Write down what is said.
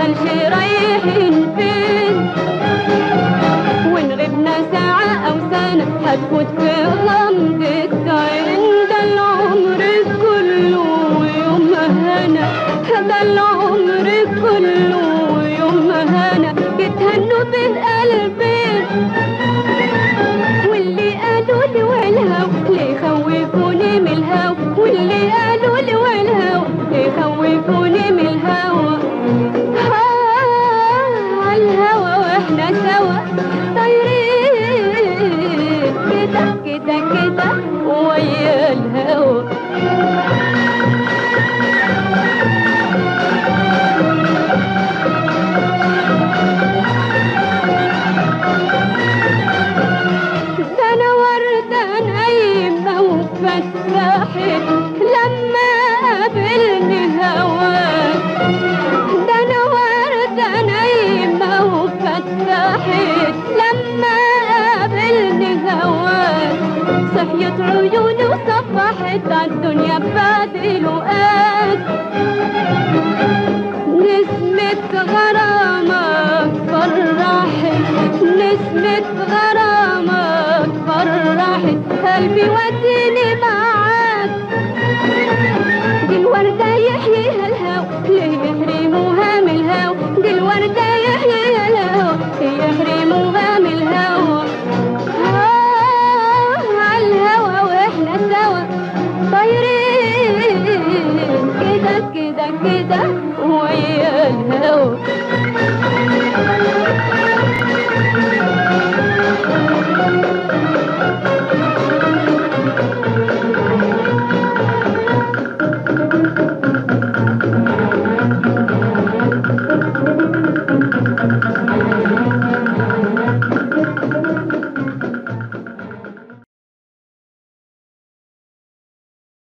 تسألش رايحين فين ونغيبنا ساعة أو سنة هتفوت في غمضة عين ده العمر كله يوم هنا ده العمر كله يوم هنا يتهنوا بالقلبين واللي قالوا لي والهو ليه خوفوني من الهو واللي قالوا لي والهو ليه خوفوني من الهوى على الهوى واحنا سوا طايرين كده كده كده ويا الهوى ده انا وردة نايمة وفتحت لما قابلني هواك ده انا وردة نايمة وفتحت لما قابلني هواك صحيت عيوني وصبحت عالدنيا بعد لقاك نسمة غرامك فرحت نسمة غرامك فرحت قلبي وديني معاك دي الوردة يحييها الهو ليه يحرموها من الهو دي الوردة